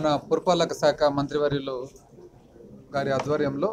మన పురపాలక శాఖ మంత్రివర్యులు గారి ఆధ్వర్యంలో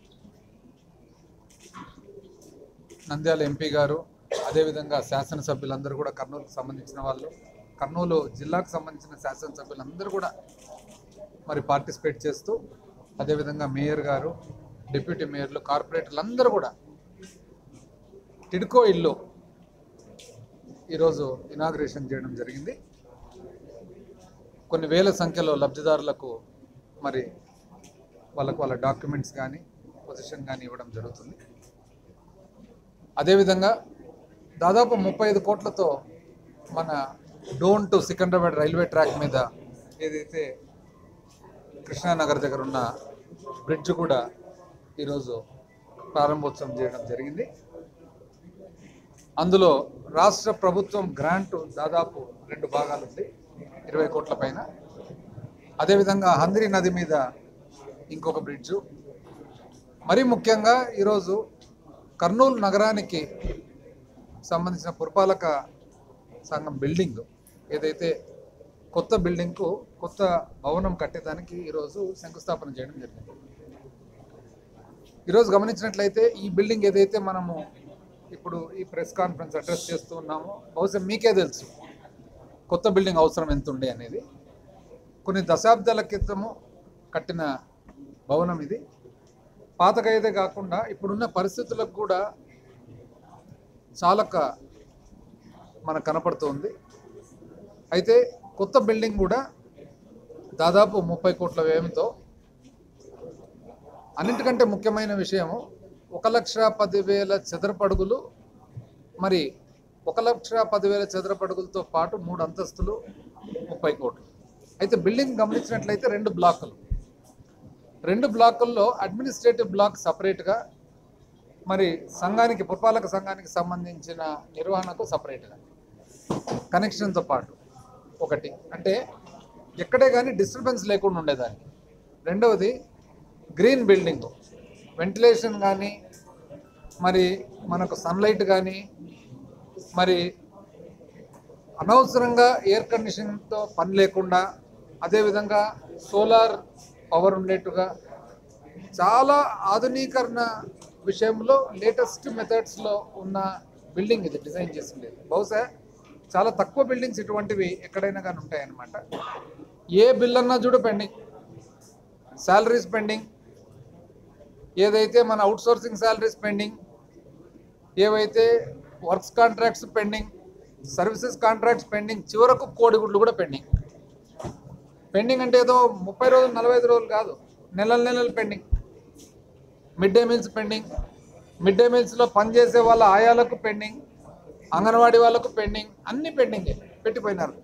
నంద్యాల ఎంపీ గారు అదేవిధంగా శాసనసభ్యులందరూ కూడా కర్నూలుకు సంబంధించిన వాళ్ళు కర్నూలు జిల్లాకు సంబంధించిన శాసనసభ్యులందరూ కూడా మరి పార్టిసిపేట్ చేస్తూ అదేవిధంగా మేయర్ గారు డిప్యూటీ మేయర్లు కార్పొరేటర్లు అందరూ కూడా టిడ్కో ఇల్లు ఈరోజు ఇనాగ్రేషన్ చేయడం జరిగింది కొన్ని వేల సంఖ్యలో లబ్ధిదారులకు మరి వాళ్ళకు వాళ్ళ డాక్యుమెంట్స్ కానీ పొజిషన్ కానీ ఇవ్వడం జరుగుతుంది అదేవిధంగా దాదాపు ముప్పై ఐదు కోట్లతో మన Dhone to Secunderabad railway track మీద ఏదైతే కృష్ణానగర్ దగ్గర ఉన్న బ్రిడ్జ్ కూడా ఈరోజు ప్రారంభోత్సవం చేయడం జరిగింది అందులో రాష్ట్ర ప్రభుత్వం గ్రాంట్ దాదాపు రెండు భాగాలు ఉంది ఇరవై కోట్ల పైన అదేవిధంగా హంద్రి నది మీద ఇంకొక బ్రిడ్జు మరీ ముఖ్యంగా ఈరోజు కర్నూలు నగరానికి సంబంధించిన పురపాలక సంఘం బిల్డింగ్ ఏదైతే కొత్త బిల్డింగ్కు కొత్త భవనం కట్టేదానికి ఈరోజు శంకుస్థాపన చేయడం జరిగింది ఈరోజు గమనించినట్లయితే ఈ బిల్డింగ్ ఏదైతే మనము ఇప్పుడు ఈ ప్రెస్ కాన్ఫరెన్స్ అడ్రస్ చేస్తూ ఉన్నామో బహుశా మీకే తెలుసు కొత్త బిల్డింగ్ అవసరం ఎంత ఉండే అనేది కొన్ని దశాబ్దాల క్రితము కట్టిన భవనం ఇది పాతకైతే కాకుండా ఇప్పుడున్న పరిస్థితులకు కూడా చాలక మనకు కనపడుతుంది అయితే కొత్త బిల్డింగ్ కూడా దాదాపు ముప్పై కోట్ల వ్యయంతో అన్నిటికంటే ముఖ్యమైన విషయము ఒక లక్ష పదివేల చదరపడుగులు మరి ఒక లక్ష పదివేల చదరపడుగులతో పాటు మూడు అంతస్తులు ముప్పై కోట్లు అయితే బిల్డింగ్ గమనించినట్లయితే రెండు బ్లాకులు రెండు బ్లాకుల్లో అడ్మినిస్ట్రేటివ్ బ్లాక్ సపరేట్గా మరి సంఘానికి పురపాలక సంఘానికి సంబంధించిన నిర్వహణకు సపరేట్గా కనెక్షన్తో పాటు ఒకటి అంటే ఎక్కడే కానీ డిస్టర్బెన్స్ లేకుండా ఉండేదానికి రెండవది గ్రీన్ బిల్డింగ్ వెంటిలేషన్ కానీ మరి మనకు సన్లైట్ కానీ మరి అనవసరంగా ఎయిర్ కండిషన్తో పని లేకుండా అదేవిధంగా సోలార్ పవర్ ఉండేట్టుగా చాలా ఆధునీకరణ విషయంలో లేటెస్ట్ మెథడ్స్లో ఉన్న బిల్డింగ్ ఇది డిజైన్ చేసింది బహుశా చాలా తక్కువ బిల్డింగ్స్ ఇటువంటివి ఎక్కడైనా కానీ ఉంటాయన్నమాట ఏ బిల్ అన్నా చూడు పెండింగ్ శాలరీస్ పెండింగ్ ఏదైతే మన అవుట్ సోర్సింగ్ శాలరీస్ పెండింగ్ ఏవైతే works contracts pending services contracts pending చివరకు కోడిగుడ్లు కూడా పెండింగ్ పెండింగ్ అంటే ఏదో ముప్పై రోజులు నలభై ఐదు రోజులు కాదు నెలల నెలలు pending mid day meals pending mid day మీల్స్లో పనిచేసే వాళ్ళ ఆయాలకు పెండింగ్ అంగన్వాడీ వాళ్ళకు పెండింగ్ అన్ని పెండింగ్ పెట్టిపోయినారు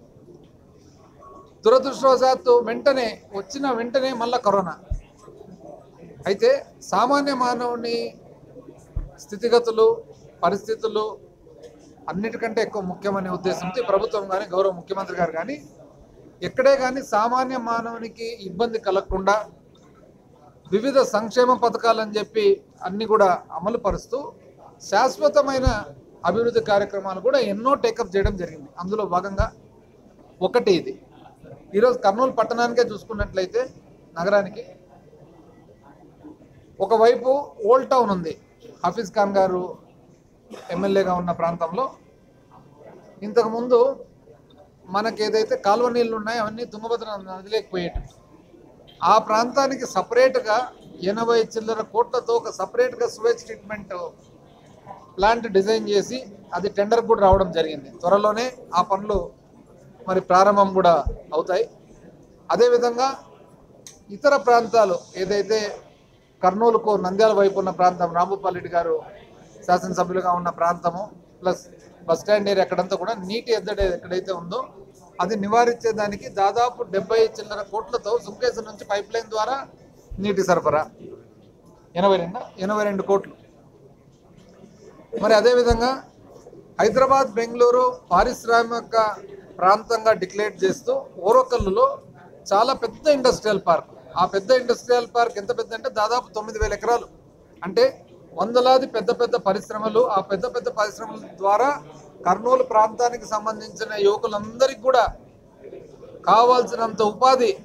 దురదృష్టవశాత్తు వెంటనే వచ్చిన వెంటనే మళ్ళా కరోనా అయితే సామాన్య మానవుని స్థితిగతులు పరిస్థితులు అన్నిటికంటే ఎక్కువ ముఖ్యమనే ఉద్దేశంతో ఈ ప్రభుత్వం కానీ గౌరవ ముఖ్యమంత్రి గారు కానీ ఎక్కడే కానీ సామాన్య మానవునికి ఇబ్బంది కలగకుండా వివిధ సంక్షేమ పథకాలని చెప్పి అన్ని కూడా అమలు పరుస్తూ శాశ్వతమైన అభివృద్ధి కార్యక్రమాలు కూడా ఎన్నో టేకప్ చేయడం జరిగింది అందులో భాగంగా ఒకటి ఇది ఈరోజు కర్నూలు పట్టణానికే చూసుకున్నట్లయితే నగరానికి ఒకవైపు ఓల్డ్ టౌన్ ఉంది హఫీజ్ ఖాన్ గారు ఎమ్మెల్యేగా ఉన్న ప్రాంతంలో ఇంతకుముందు మనకి ఏదైతే కాలువ నీళ్ళు ఉన్నాయో అవన్నీ తుంగభద్ర నదిలోకి పోయేటి ఆ ప్రాంతానికి సపరేట్గా ఎనభై చిల్లర కోట్లతో ఒక సపరేట్గా సువేజ్ ట్రీట్మెంట్ ప్లాంట్ డిజైన్ చేసి అది టెండర్ కూడా రావడం జరిగింది త్వరలోనే ఆ పనులు మరి ప్రారంభం కూడా అవుతాయి అదేవిధంగా ఇతర ప్రాంతాలు ఏదైతే కర్నూలుకు నంద్యాల వైపు ఉన్న ప్రాంతం రాంభూపాలరెడ్డి గారు శాసనసభ్యులుగా ఉన్న ప్రాంతము ప్లస్ బస్ స్టాండ్ ఏరియా ఎక్కడంతా కూడా నీటి ఎద్దడి ఎక్కడైతే ఉందో అది నివారించేదానికి దాదాపు డెబ్బై చిల్లర కోట్లతో సుంకేశ్వరం నుంచి పైప్ లైన్ ద్వారా నీటి సరఫరా ఎనభై రెండు ఎనభై రెండు కోట్లు మరి అదేవిధంగా హైదరాబాద్ బెంగళూరు పారిశ్రామిక ప్రాంతంగా డిక్లేర్ చేస్తూ ఓరకల్లులో చాలా పెద్ద ఇండస్ట్రియల్ పార్క్ ఆ పెద్ద ఇండస్ట్రియల్ పార్క్ ఎంత పెద్ద అంటే దాదాపు తొమ్మిది వేల ఎకరాలు అంటే వందలాది పెద్ద పెద్ద పరిశ్రమలు ఆ పెద్ద పెద్ద పరిశ్రమల ద్వారా కర్నూలు ప్రాంతానికి సంబంధించిన యువకులందరికీ కూడా కావాల్సినంత ఉపాధి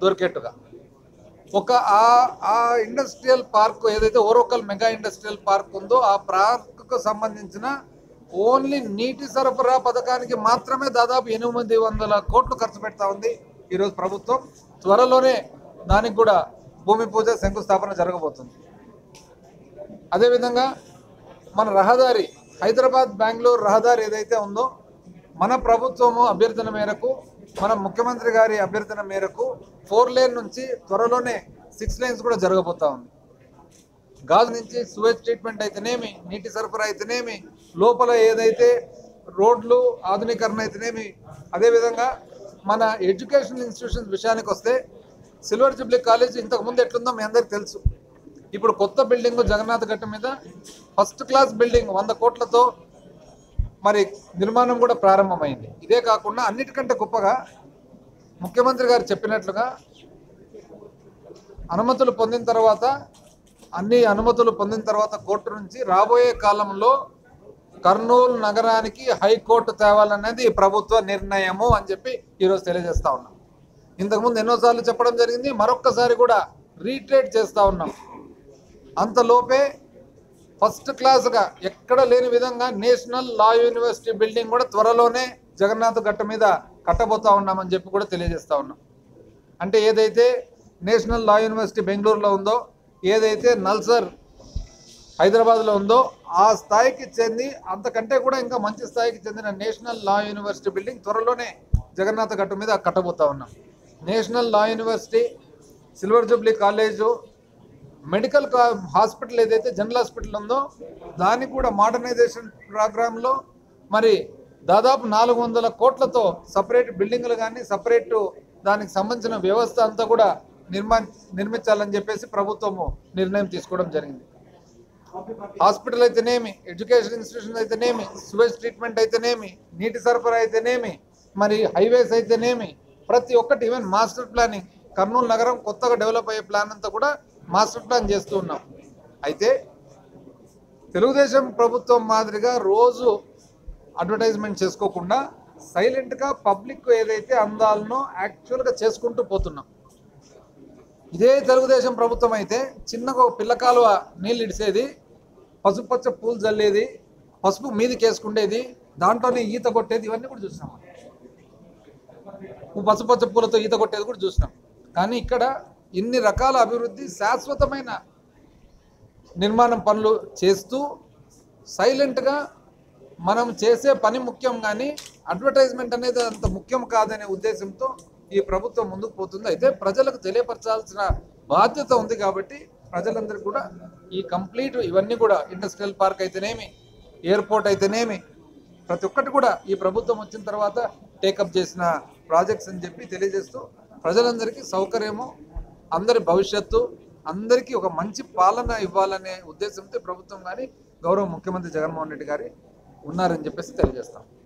దొరికేట్టుగా ఒక ఆ ఆ ఇండస్ట్రియల్ పార్క్ ఏదైతే ఓరోకల్ మెగా ఇండస్ట్రియల్ పార్క్ ఉందో ఆ పార్క్కు సంబంధించిన ఓన్లీ నీటి సరఫరా పథకానికి మాత్రమే దాదాపు ఎనిమిది వందల కోట్లు ఖర్చు పెడతా ఉంది ఈరోజు ప్రభుత్వం త్వరలోనే దానికి కూడా భూమి పూజ శంకుస్థాపన జరగబోతుంది అదేవిధంగా మన రహదారి హైదరాబాద్ బెంగళూరు రహదారి ఏదైతే ఉందో మన ప్రభుత్వము అభ్యర్థన మేరకు మన ముఖ్యమంత్రి గారి అభ్యర్థన మేరకు ఫోర్ లేన్ నుంచి త్వరలోనే సిక్స్ లైన్స్ కూడా జరగబోతా ఉంది గాజు నుంచి సువేజ్ ట్రీట్మెంట్ అయితేనేమి నీటి సరఫరా అయితేనేమి లోపల ఏదైతే రోడ్లు ఆధునీకరణ అయితేనేమి అదేవిధంగా మన ఎడ్యుకేషన్ ఇన్స్టిట్యూషన్స్ విషయానికి వస్తే సిల్వర్ జూబ్లీ కాలేజ్ ఇంతకు ముందు ఎట్లుందో మీ అందరికీ తెలుసు ఇప్పుడు కొత్త బిల్డింగ్ జగన్నాథ్ ఘట్టం మీద ఫస్ట్ క్లాస్ బిల్డింగ్ వంద కోట్లతో మరి నిర్మాణం కూడా ప్రారంభమైంది ఇదే కాకుండా అన్నిటికంటే గొప్పగా ముఖ్యమంత్రి గారు చెప్పినట్లుగా అనుమతులు పొందిన తర్వాత అన్ని అనుమతులు పొందిన తర్వాత కోర్టు నుంచి రాబోయే కాలంలో కర్నూలు నగరానికి హైకోర్టు తేవాలనేది ఈ ప్రభుత్వ నిర్ణయము అని చెప్పి ఈరోజు తెలియజేస్తా ఉన్నాం ఇంతకుముందు ఎన్నోసార్లు చెప్పడం జరిగింది మరొక్కసారి కూడా రీట్రేట్ చేస్తా ఉన్నాం అంతలోపే ఫస్ట్ క్లాస్గా ఎక్కడ లేని విధంగా నేషనల్ లా యూనివర్సిటీ బిల్డింగ్ కూడా త్వరలోనే జగన్నాథ్ గట్ట మీద కట్టబోతా ఉన్నామని చెప్పి కూడా తెలియజేస్తా ఉన్నాం అంటే ఏదైతే నేషనల్ లా యూనివర్సిటీ బెంగళూరులో ఉందో ఏదైతే నల్సర్ హైదరాబాద్లో ఉందో ఆ స్థాయికి చెంది అంతకంటే కూడా ఇంకా మంచి స్థాయికి చెందిన నేషనల్ లా యూనివర్సిటీ బిల్డింగ్ త్వరలోనే జగన్నాథ గట్టు మీద కట్టబోతా ఉన్నాం national law university silver jubilee college medical కా- హాస్పిటల్ ఏదైతే జనరల్ హాస్పిటల్ ఉందో దానికి కూడా మోడర్నైజేషన్ ప్రోగ్రాంలో మరి దాదాపు నాలుగు వందల కోట్లతో సపరేట్ బిల్డింగ్లు కానీ సపరేట్ దానికి సంబంధించిన వ్యవస్థ అంతా కూడా నిర్మా నిర్మించాలని చెప్పేసి ప్రభుత్వము నిర్ణయం తీసుకోవడం జరిగింది హాస్పిటల్ అయితేనేమి ఎడ్యుకేషన్ ఇన్స్టిట్యూషన్ అయితేనేమి సువేజ్ ట్రీట్మెంట్ అయితేనేమి నీటి సరఫరా అయితేనేమి మరి హైవేస్ అయితేనేమి ప్రతి ఒక్కటి ఈవెన్ మాస్టర్ ప్లానింగ్ కర్నూలు నగరం కొత్తగా డెవలప్ అయ్యే ప్లాన్ అంతా కూడా మాస్టర్ ప్లాన్ చేస్తూ ఉన్నాం అయితే తెలుగుదేశం ప్రభుత్వం మాదిరిగా రోజు అడ్వర్టైజ్మెంట్ చేసుకోకుండా సైలెంట్గా పబ్లిక్ ఏదైతే అందాలనో యాక్చువల్గా చేసుకుంటూ పోతున్నాం ఇదే తెలుగుదేశం ప్రభుత్వం అయితే చిన్నగా ఒక పిల్ల కాలువ నీళ్ళు ఇడిసేది పసుపు పచ్చ పూలు చల్లేది పసుపు మీదకి వేసుకుండేది దాంట్లోనే ఈత కొట్టేది ఇవన్నీ కూడా చూసినాం పసుపు పచ్చ పూలతో ఈత కొట్టేది కూడా చూసినాం కానీ ఇక్కడ ఇన్ని రకాల అభివృద్ధి శాశ్వతమైన నిర్మాణం పనులు చేస్తూ సైలెంట్గా మనం చేసే పని ముఖ్యం కానీ అడ్వర్టైజ్మెంట్ అనేది అంత ముఖ్యం కాదనే ఉద్దేశంతో ఈ ప్రభుత్వం ముందుకు పోతుంది అయితే ప్రజలకు తెలియపరచాల్సిన బాధ్యత ఉంది కాబట్టి ప్రజలందరికీ కూడా ఈ కంప్లీట్ ఇవన్నీ కూడా ఇండస్ట్రియల్ పార్క్ అయితేనేమి ఎయిర్పోర్ట్ అయితేనేమి ప్రతి ఒక్కటి కూడా ఈ ప్రభుత్వం వచ్చిన తర్వాత టేకప్ చేసిన ప్రాజెక్ట్స్ అని చెప్పి తెలియజేస్తూ ప్రజలందరికీ సౌకర్యము అందరి భవిష్యత్తు అందరికీ ఒక మంచి పాలన ఇవ్వాలనే ఉద్దేశంతో ప్రభుత్వం కానీ గౌరవ ముఖ్యమంత్రి జగన్మోహన్ రెడ్డి గారి ఉన్నారని చెప్పేసి తెలియజేస్తాం